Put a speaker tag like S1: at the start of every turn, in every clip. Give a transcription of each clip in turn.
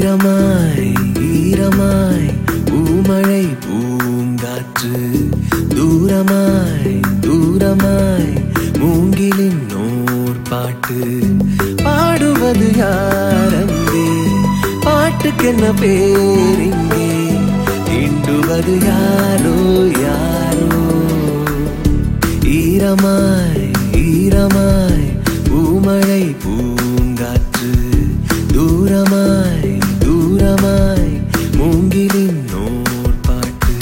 S1: ஈரமாய் ஈரமாய் பூமழை பூங்காற்று தூரமாய் தூரமாய் மூங்கிலின் நோர் பாட்டு பாடுவது யாரங்கே பாட்டுக்கென்ன பேரிங்கே தீண்டுவது யாரோ யாரோ ஈரமாய் ஈரமாய் பூமழை பூங்காற்று தூரமாய் தூரமாய் மூங்கிலின் நோர் பாட்டு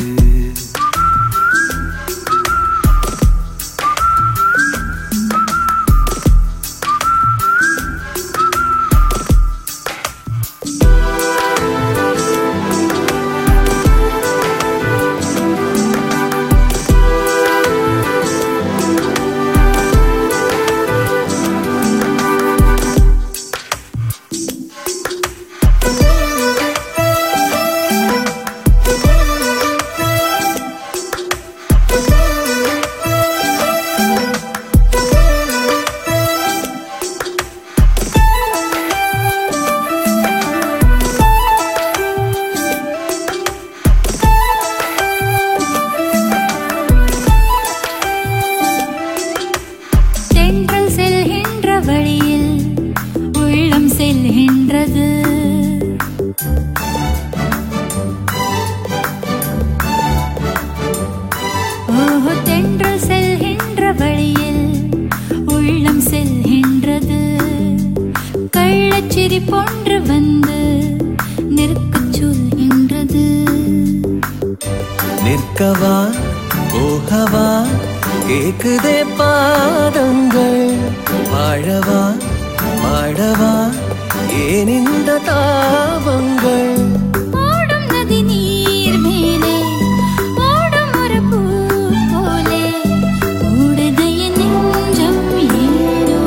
S2: தென்றல் செல்கின்ற வழியில் உள்ளம் செல்கின்றது ஓஹோ தென்றல் செல்கின்ற வழியில் உள்ளம் செல்கின்றது கள்ளச்சிரி போன்று வந்து நிற்கச் சொல்கின்றது
S1: நிற்கவா போகவா கேக்குதே பாதங்கள் வாழவா வாழவா ஏன் இந்த தாபங்கள்
S2: ஓடும் நதி நீர் மேலே ஓடும் ஒரு பூ போலே ஓடுது என் நெஞ்சம் ஏனோ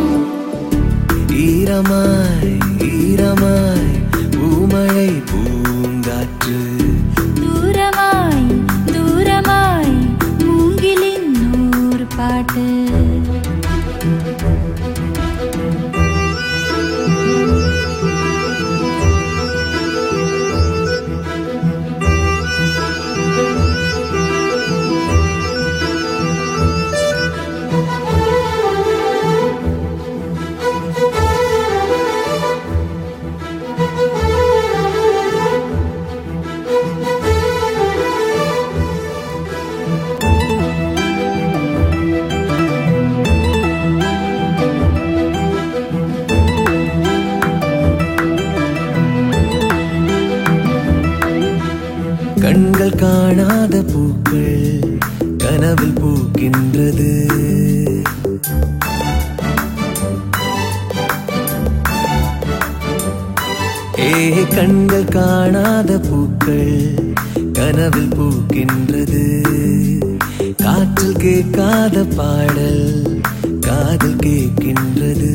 S1: ஈரமாய் ஈரமாய் பூமழை பூங்காற்று
S2: தூரமாய் தூரமாய் மூங்கிலின் நூறு பாட்டு
S1: கண்கள் காணாத பூக்கள் கனவில் பூக்கின்றது ஏ கண்கள் காணாத பூக்கள் கனவில் பூக்கின்றது காற்றில் கேட்காத பாடல் காதில் கேட்கின்றது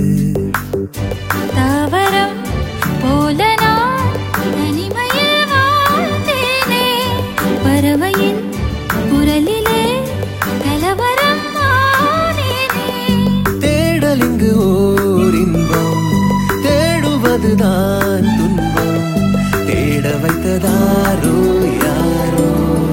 S2: தாவரம் போல நான் தனிமையில் வாழ்ந்தேனே பறவையின் குரலிலே கலவரம் ஆனேனே
S1: தேடல் இங்கு ஓர் இன்பம் தேடுவதுதான் துன்பம் தேட வைத்ததாரோ யாரோ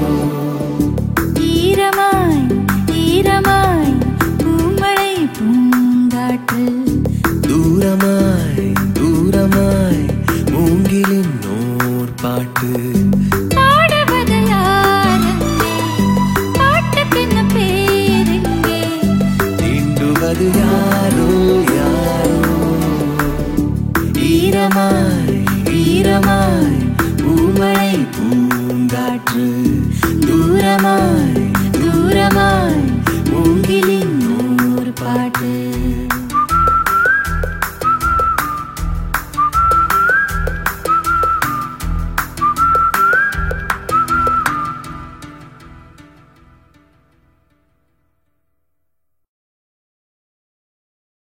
S2: ஈரமாய் ஈரமாய் பூமழை பூங்காற்று
S1: தூரமாய் தூரமாய் மூங்கிலின் நோர் பாட்டு
S2: பாடுவது யாரெங்கே பாட்டுக்கென்ன பேரெங்கே
S1: தீண்டுவது யாரோ யாரோ ஈரமாய் ஈரமாய் பூமழை பூங்காற்று தூரமாய்